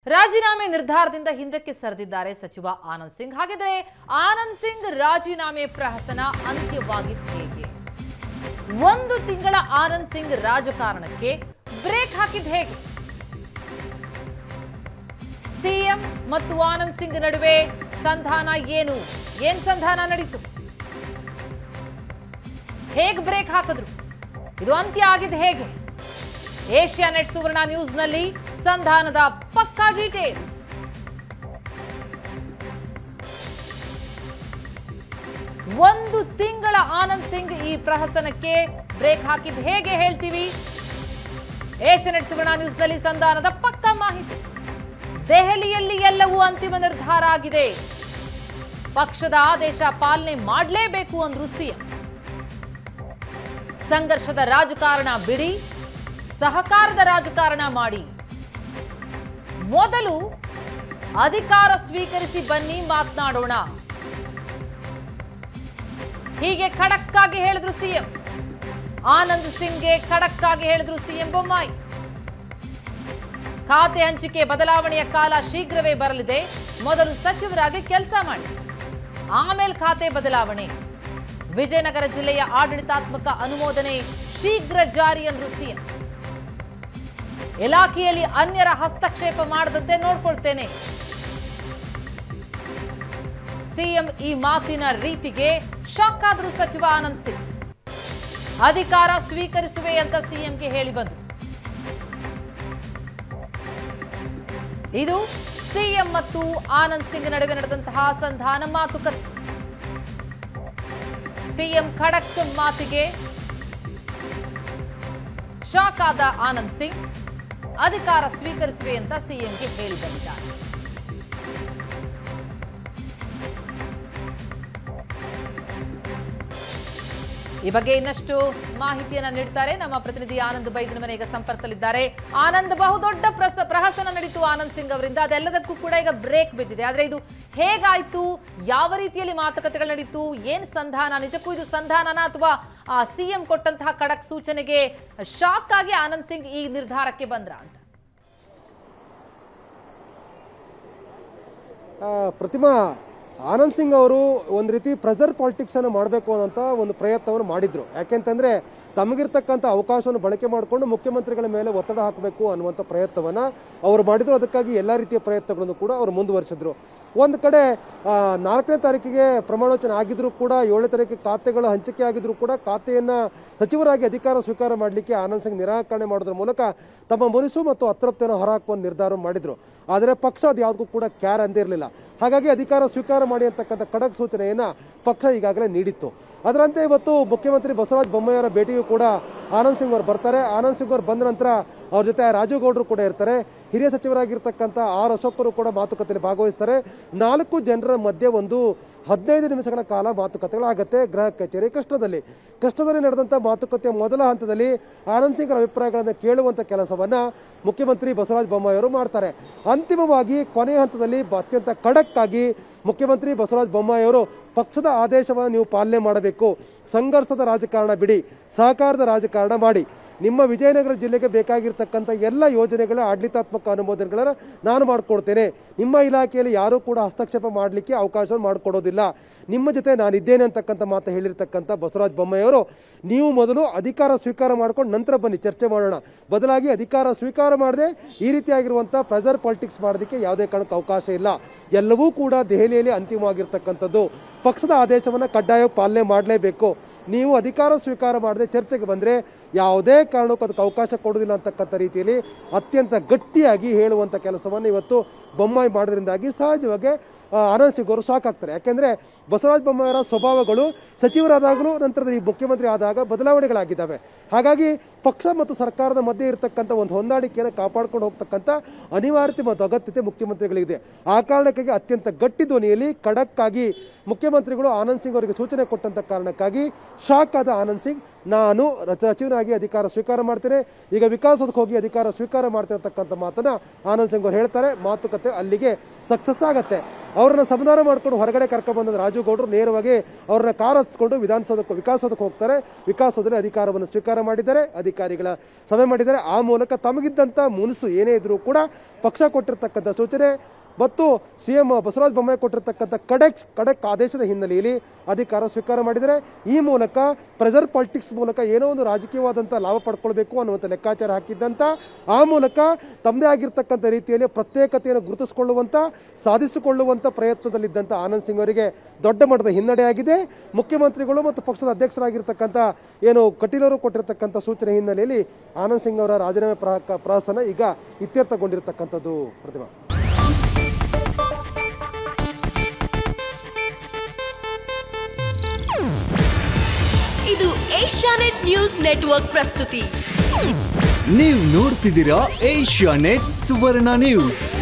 ರಾಜೀನಾಮೆ ನಿರ್ಧಾರದಿಂದ ಹಿಂದಕ್ಕೆ ಸರಿದಿದ್ದಾರೆ ಸಚಿವ ಆನಂದ್ ಸಿಂಗ್ ಹಾಗಿದ್ರೆ ಆನಂದ್ ಸಿಂಗ್ ರಾಜೀನಾಮೆ ಪ್ರಹಸನ ಅಂತ್ಯವಾಗಿದ್ದು ಹೇಗೆ ಒಂದು ತಿಂಗಳ ಆನಂದ್ ಸಿಂಗ್ ರಾಜಕಾರಣಕ್ಕೆ ಬ್ರೇಕ್ ಹಾಕಿದ್ ಹೇಗೆ ಸಿಎಂ ಮತ್ತು ಆನಂದ್ ಸಿಂಗ್ ನಡುವೆ ಸಂಧಾನ ಏನು ಏನ್ ಸಂಧಾನ ನಡೀತು ಹೇಗೆ ಬ್ರೇಕ್ ಹಾಕಿದ್ರು ಇದು ಅಂತ್ಯ ಆಗಿದ್ದು ಹೇಗೆ ಏಷ್ಯಾ ನೆಟ್ ಸುವರ್ಣ ನ್ಯೂಸ್ನಲ್ಲಿ ಸಂಧಾನದ ಪಕ್ಕಾ ಡೀಟೇಲ್ಸ್ ಒಂದು ತಿಂಗಳ ಆನಂದ್ ಸಿಂಗ್ ಈ ಪ್ರಹಸನಕ್ಕೆ ಬ್ರೇಕ್ ಹಾಕಿದ್ ಹೇಗೆ ಹೇಳ್ತೀವಿ ಏಷ್ಯಾ ನೆಟ್ ಸುವರ್ಣ ನ್ಯೂಸ್ನಲ್ಲಿ ಸಂಧಾನದ ಪಕ್ಕಾ ಮಾಹಿತಿ ದೆಹಲಿಯಲ್ಲಿ ಎಲ್ಲವೂ ಅಂತಿಮ ನಿರ್ಧಾರ ಆಗಿದೆ ಪಕ್ಷದ ಆದೇಶ ಪಾಲನೆ ಮಾಡಲೇಬೇಕು ಅಂದ್ರು ಸಿಎಂ ಸಂಘರ್ಷದ ರಾಜಕಾರಣ ಬಿಡಿ ಸಹಕಾರದ ರಾಜಕಾರಣ ಮಾಡಿ ಮೊದಲು ಅಧಿಕಾರ ಸ್ವೀಕರಿಸಿ ಬನ್ನಿ ಮಾತನಾಡೋಣ ಹೀಗೆ ಖಡಕ್ ಆಗಿ ಹೇಳಿದ್ರು ಸಿಎಂ ಆನಂದ್ ಸಿಂಗ್ಗೆ ಖಡಕ್ ಆಗಿ ಹೇಳಿದ್ರು ಸಿಎಂ ಬೊಮ್ಮಾಯಿ ಖಾತೆ ಹಂಚಿಕೆ ಬದಲಾವಣೆಯ ಕಾಲ ಶೀಘ್ರವೇ ಬರಲಿದೆ ಮೊದಲು ಸಚಿವರಾಗಿ ಕೆಲಸ ಮಾಡಿ ಆಮೇಲೆ ಖಾತೆ ಬದಲಾವಣೆ ವಿಜಯನಗರ ಜಿಲ್ಲೆಯ ಆಡಳಿತಾತ್ಮಕ ಅನುಮೋದನೆ ಶೀಘ್ರ ಜಾರಿ ಅಂದ್ರು ಸಿಎಂ ಇಲಾಖೆಯಲ್ಲಿ ಅನ್ಯರ ಹಸ್ತಕ್ಷೇಪ ಮಾಡದಂತೆ ನೋಡ್ಕೊಳ್ತೇನೆ ಸಿಎಂ ಈ ಮಾತಿನ ರೀತಿಗೆ ಶಾಕ್ ಆದ್ರು ಸಚಿವ ಆನಂದ್ ಸಿಂಗ್ ಅಧಿಕಾರ ಸ್ವೀಕರಿಸುವೆ ಅಂತ ಸಿಎಂಗೆ ಹೇಳಿ ಬಂದ್ರು ಇದು ಸಿಎಂ ಮತ್ತು ಆನಂದ್ ಸಿಂಗ್ ನಡುವೆ ನಡೆದಂತಹ ಸಂಧಾನ ಮಾತುಕತೆ ಸಿಎಂ ಖಡಕ್ ಮಾತಿಗೆ ಶಾಕ್ ಆದ ಆನಂದ್ ಸಿಂಗ್ ಅಧಿಕಾರ ಸ್ವೀಕರಿಸುವೆ ಅಂತ ಸಿಎಂಗೆ ಹೇಳಿ ಬಂದಿದ್ದಾರೆ ಈ ಬಗ್ಗೆ ಇನ್ನಷ್ಟು ಮಾಹಿತಿಯನ್ನ ನೀಡ್ತಾರೆ ನಮ್ಮ ಪ್ರತಿನಿಧಿ ಆನಂದ್ ಬೈದಿನ ಮನೆ ಈಗ ಸಂಪರ್ಕದಲ್ಲಿದ್ದಾರೆ ಆನಂದ್ ಬಹುದೊಡ್ಡ ಪ್ರಸ ಪ್ರಹಸನ ನಡೀತು ಆನಂದ್ ಸಿಂಗ್ ಅವರಿಂದ ಅದೆಲ್ಲದಕ್ಕೂ ಕೂಡ ಈಗ ಬ್ರೇಕ್ ಬಿದ್ದಿದೆ ಆದ್ರೆ ಇದು ಹೇಗಾಯ್ತು ಯಾವ ರೀತಿಯಲ್ಲಿ ಮಾತುಕತೆಗಳು ನಡೀತು ಏನ್ ಸಂಧಾನ ನಿಜಕ್ಕೂ ಇದು ಸಂಧಾನನ ಅಥವಾ ಸಿಎಂ ಕೊಟ್ಟಂತಹ ಖಡಕ್ ಸೂಚನೆಗೆ ಶಾಕ್ ಆಗಿ ಆನಂದ್ ಸಿಂಗ್ ಈ ನಿರ್ಧಾರಕ್ಕೆ ಬಂದ್ರ ಅಂತ ಆ, ಪ್ರತಿಮಾ ಆನಂದ್ ಸಿಂಗ್ ಅವರು ಒಂದು ರೀತಿ ಪ್ರೆಸರ್ ಪಾಲಿಟಿಕ್ಸ್ ಅನ್ನು ಮಾಡಬೇಕು ಅನ್ನೋಂಥ ಒಂದು ಪ್ರಯತ್ನವನ್ನು ಮಾಡಿದ್ರು ಯಾಕೆಂತಂದ್ರೆ ತಮಗಿರ್ತಕ್ಕಂಥ ಅವಕಾಶವನ್ನು ಬಳಕೆ ಮಾಡಿಕೊಂಡು ಮುಖ್ಯಮಂತ್ರಿಗಳ ಮೇಲೆ ಒತ್ತಡ ಹಾಕಬೇಕು ಅನ್ನುವಂಥ ಪ್ರಯತ್ನವನ್ನ ಅವರು ಮಾಡಿದ್ರು ಅದಕ್ಕಾಗಿ ಎಲ್ಲ ರೀತಿಯ ಪ್ರಯತ್ನಗಳನ್ನು ಕೂಡ ಅವರು ಮುಂದುವರಿಸಿದ್ರು ಒಂದು ಕಡೆ ಆ, ನಾಲ್ಕನೇ ತಾರೀಕಿಗೆ ಪ್ರಮಾಣವಚನ ಆಗಿದ್ರು ಕೂಡ ಏಳನೇ ತಾರೀಕಿಗೆ ಖಾತೆಗಳ ಹಂಚಿಕೆ ಆಗಿದ್ರು ಕೂಡ ಖಾತೆಯನ್ನ ಸಚಿವರಾಗಿ ಅಧಿಕಾರ ಸ್ವೀಕಾರ ಮಾಡಲಿಕ್ಕೆ ಆನಂದ್ ಸಿಂಗ್ ನಿರಾಕರಣೆ ಮಾಡೋದ್ರ ಮೂಲಕ ತಮ್ಮ ಮುನಿಸು ಮತ್ತು ಅತೃಪ್ತಿಯನ್ನು ಹೊರಹಾಕುವ ನಿರ್ಧಾರ ಮಾಡಿದ್ರು ಆದರೆ ಪಕ್ಷ ಅದು ಯಾವುದಕ್ಕೂ ಕೂಡ ಕ್ಯಾರ್ ಅಂದಿರಲಿಲ್ಲ ಹಾಗಾಗಿ ಅಧಿಕಾರ ಸ್ವೀಕಾರ ಮಾಡಿ ಅಂತಕ್ಕಂಥ ಖಡಕ್ ಸೂಚನೆಯನ್ನ ಪಕ್ಷ ಈಗಾಗಲೇ ನೀಡಿತ್ತು ಅದರಂತೆ ಇವತ್ತು ಮುಖ್ಯಮಂತ್ರಿ ಬಸವರಾಜ ಬೊಮ್ಮಾಯಿಯವರ ಭೇಟಿಗೂ ಕೂಡ ಆನಂದ್ ಸಿಂಗ್ ಅವರು ಬರ್ತಾರೆ ಆನಂದ್ ಸಿಂಗ್ ಅವರು ಬಂದ ನಂತರ ಅವ್ರ ಜೊತೆ ರಾಜೀವ್ ಗೌಡರು ಕೂಡ ಇರ್ತಾರೆ ಹಿರಿಯ ಸಚಿವರಾಗಿರ್ತಕ್ಕಂಥ ಆರ್ ಅಶೋಕರು ಕೂಡ ಮಾತುಕತೆಯಲ್ಲಿ ಭಾಗವಹಿಸ್ತಾರೆ ನಾಲ್ಕು ಜನರ ಮಧ್ಯೆ ಒಂದು ಹದಿನೈದು ನಿಮಿಷಗಳ ಕಾಲ ಮಾತುಕತೆಗಳಾಗತ್ತೆ ಗೃಹ ಕಚೇರಿ ಕೃಷ್ಣದಲ್ಲಿ ಕೃಷ್ಣದಲ್ಲಿ ನಡೆದಂಥ ಮಾತುಕತೆಯ ಮೊದಲ ಹಂತದಲ್ಲಿ ಆನಂದ್ ಸಿಂಗ್ ಅವರ ಅಭಿಪ್ರಾಯಗಳನ್ನು ಕೇಳುವಂಥ ಕೆಲಸವನ್ನ ಮುಖ್ಯಮಂತ್ರಿ ಬಸವರಾಜ ಬೊಮ್ಮಾಯಿಯವರು ಮಾಡ್ತಾರೆ ಅಂತಿಮವಾಗಿ ಕೊನೆಯ ಹಂತದಲ್ಲಿ ಬ- ಅತ್ಯಂತ ಖಡಕ್ ಆಗಿ ಮುಖ್ಯಮಂತ್ರಿ ಬಸವರಾಜ ಬೊಮ್ಮಾಯಿಯವರು ಪಕ್ಷದ ಆದೇಶವನ್ನು ನೀವು ಪಾಲನೆ ಮಾಡಬೇಕು ಸಂಘರ್ಷದ ರಾಜಕಾರಣ ಬಿಡಿ ಸಹಕಾರದ ರಾಜಕಾರಣ ಮಾಡಿ ನಿಮ್ಮ ವಿಜಯನಗರ ಜಿಲ್ಲೆಗೆ ಬೇಕಾಗಿರ್ತಕ್ಕಂಥ ಎಲ್ಲ ಯೋಜನೆಗಳ ಆಡಳಿತಾತ್ಮಕ ಅನುಮೋದನೆಗಳನ್ನ ನಾನು ಮಾಡಿಕೊಡ್ತೇನೆ ನಿಮ್ಮ ಇಲಾಖೆಯಲ್ಲಿ ಯಾರೂ ಕೂಡ ಹಸ್ತಕ್ಷೇಪ ಮಾಡಲಿಕ್ಕೆ ಅವಕಾಶ ಮಾಡಿಕೊಡೋದಿಲ್ಲ ನಿಮ್ಮ ಜೊತೆ ನಾನಿದ್ದೇನೆ ಅಂತಕ್ಕಂಥ ಮಾತು ಹೇಳಿರ್ತಕ್ಕಂಥ ಬಸವರಾಜ ಬೊಮ್ಮಾಯಿಯವರು ನೀವು ಮೊದಲು ಅಧಿಕಾರ ಸ್ವೀಕಾರ ಮಾಡ್ಕೊಂಡು ನಂತರ ಬನ್ನಿ ಚರ್ಚೆ ಮಾಡೋಣ ಬದಲಾಗಿ ಅಧಿಕಾರ ಸ್ವೀಕಾರ ಮಾಡದೆ ಈ ರೀತಿಯಾಗಿರುವಂಥ ಪ್ರೆಸರ್ ಪಾಲಿಟಿಕ್ಸ್ ಮಾಡೋದಕ್ಕೆ ಯಾವುದೇ ಕಾರಣಕ್ಕೆ ಅವಕಾಶ ಇಲ್ಲ ಎಲ್ಲವೂ ಕೂಡ ದೆಹಲಿಯಲ್ಲಿ ಅಂತಿಮವಾಗಿರ್ತಕ್ಕಂಥದ್ದು ಪಕ್ಷದ ಆದೇಶವನ್ನು ಕಡ್ಡಾಯ ಪಾಲನೆ ಮಾಡಲೇಬೇಕು ನೀವು ಅಧಿಕಾರ ಸ್ವೀಕಾರ ಮಾಡದೆ ಚರ್ಚೆಗೆ ಬಂದರೆ ಯಾವುದೇ ಕಾರಣಕ್ಕೂ ಅದಕ್ಕೆ ಅವಕಾಶ ಕೊಡೋದಿಲ್ಲ ಅಂತಕ್ಕಂಥ ರೀತಿಯಲ್ಲಿ ಅತ್ಯಂತ ಗಟ್ಟಿಯಾಗಿ ಹೇಳುವಂಥ ಕೆಲಸವನ್ನು ಇವತ್ತು ಬೊಮ್ಮಾಯಿ ಮಾಡೋದ್ರಿಂದಾಗಿ ಸಹಜವಾಗಿ ಆ, ಆನಂದ್ ಸಿಂಗ್ ಅವರು ಶಾಕ್ ಆಗ್ತಾರೆ ಯಾಕೆಂದ್ರೆ ಬಸವರಾಜ ಬೊಮ್ಮಾಯಿಯವರ ಸ್ವಭಾವಗಳು ಸಚಿವರಾದಾಗಲೂ ನಂತರದಲ್ಲಿ ಮುಖ್ಯಮಂತ್ರಿ ಆದಾಗ ಬದಲಾವಣೆಗಳಾಗಿದ್ದಾವೆ ಹಾಗಾಗಿ ಪಕ್ಷ ಮತ್ತು ಸರ್ಕಾರದ ಮಧ್ಯೆ ಇರತಕ್ಕಂಥ ಒಂದು ಹೊಂದಾಣಿಕೆಯನ್ನು ಕಾಪಾಡ್ಕೊಂಡು ಹೋಗ್ತಕ್ಕಂಥ ಅನಿವಾರ್ಯತೆ ಮತ್ತು ಅಗತ್ಯತೆ ಮುಖ್ಯಮಂತ್ರಿಗಳಿದೆ ಆ ಕಾರಣಕ್ಕಾಗಿ ಅತ್ಯಂತ ಗಟ್ಟಿ ಧ್ವನಿಯಲ್ಲಿ ಖಡಕ್ ಆಗಿ ಮುಖ್ಯಮಂತ್ರಿಗಳು ಆನಂದ್ ಸಿಂಗ್ ಅವರಿಗೆ ಸೂಚನೆ ಕೊಟ್ಟಂತ ಕಾರಣಕ್ಕಾಗಿ ಶಾಕ್ ಆದ ಆನಂದ್ ಸಿಂಗ್ ನಾನು ರ- ಸಚಿವನಾಗಿ ಅಧಿಕಾರ ಸ್ವೀಕಾರ ಮಾಡ್ತೇನೆ ಈಗ ವಿಕಾಸಕ್ಕೆ ಹೋಗಿ ಅಧಿಕಾರ ಸ್ವೀಕಾರ ಮಾಡ್ತೇನೆ ಅಂತಕ್ಕಂಥ ಮಾತನ್ನ ಆನಂದ್ ಸಿಂಗ್ ಅವರು ಹೇಳ್ತಾರೆ ಮಾತುಕತೆ ಅಲ್ಲಿಗೆ ಸಕ್ಸಸ್ ಆಗತ್ತೆ ಅವ್ರನ್ನ ಸಮಾಧಾನ ಮಾಡ್ಕೊಂಡು ಹೊರಗಡೆ ಕರ್ಕೊಂಡು ಬಂದ ರಾಜು ಗೌಡರು ನೇರವಾಗಿ ಅವ್ರನ್ನ ಕಾರ್ ಹತ್ಸ್ಕೊಂಡು ವಿಧಾನಸೌಧಕ್ಕೆ ವಿಕಾಸೌಧಕ್ಕೆ ಹೋಗ್ತಾರೆ ವಿಕಾಸೌಧದಲ್ಲಿ ಅಧಿಕಾರವನ್ನು ಸ್ವೀಕಾರ ಮಾಡಿದ್ದಾರೆ ಅಧಿಕಾರಿಗಳ ಸಭೆ ಮಾಡಿದ್ದಾರೆ ಆ ಮೂಲಕ ತಮಗಿದ್ದಂಥ ಮುನಿಸು ಏನೇ ಇದ್ರೂ ಕೂಡ ಪಕ್ಷ ಕೊಟ್ಟಿರ್ತಕ್ಕಂಥ ಸೂಚನೆ ಮತ್ತು ಸಿ ಎಂ ಬಸವರಾಜ ಬೊಮ್ಮಾಯಿ ಕೊಟ್ಟಿರ್ತಕ್ಕಂಥ ಕಡೆಕ್ ಕಡೆಕ್ ಆದೇಶದ ಹಿನ್ನೆಲೆಯಲ್ಲಿ ಅಧಿಕಾರ ಸ್ವೀಕಾರ ಮಾಡಿದರೆ ಈ ಮೂಲಕ ಪ್ರೆಸರ್ ಪಾಲಿಟಿಕ್ಸ್ ಮೂಲಕ ಏನೋ ಒಂದು ರಾಜಕೀಯವಾದಂಥ ಲಾಭ ಪಡ್ಕೊಳ್ಬೇಕು ಅನ್ನುವಂಥ ಲೆಕ್ಕಾಚಾರ ಹಾಕಿದ್ದಂಥ ಆ ಮೂಲಕ ತಮ್ಮದೇ ಆಗಿರ್ತಕ್ಕಂಥ ರೀತಿಯಲ್ಲಿ ಪ್ರತ್ಯೇಕತೆಯನ್ನು ಗುರುತಿಸಿಕೊಳ್ಳುವಂಥ ಸಾಧಿಸಿಕೊಳ್ಳುವಂಥ ಪ್ರಯತ್ನದಲ್ಲಿದ್ದಂಥ ಆನಂದ್ ಸಿಂಗ್ ಅವರಿಗೆ ದೊಡ್ಡ ಮಟ್ಟದ ಹಿನ್ನಡೆಯಾಗಿದೆ ಮುಖ್ಯಮಂತ್ರಿಗಳು ಮತ್ತು ಪಕ್ಷದ ಅಧ್ಯಕ್ಷರಾಗಿರ್ತಕ್ಕಂಥ ಏನು ಕಟೀಲ್ ಅವರು ಕೊಟ್ಟಿರ್ತಕ್ಕಂಥ ಸೂಚನೆ ಹಿನ್ನೆಲೆಯಲ್ಲಿ ಆನಂದ್ ಸಿಂಗ್ ಅವರ ರಾಜೀನಾಮೆ ಪ್ರಹ- ಪ್ರಹಸನ ಈಗ ಇತ್ಯರ್ಥಗೊಂಡಿರ್ತಕ್ಕಂಥದ್ದು ಪ್ರತಿಮಾ ಇದು ಏಷ್ಯಾನೆಟ್ ನ್ಯೂಸ್ ನೆಟ್ವರ್ಕ್ ಪ್ರಸ್ತುತಿ ನೀವು ನೋಡ್ತಿದ್ದೀರಾ ಏಷ್ಯಾ ನೆಟ್ ಸುವರ್ಣ ನ್ಯೂಸ್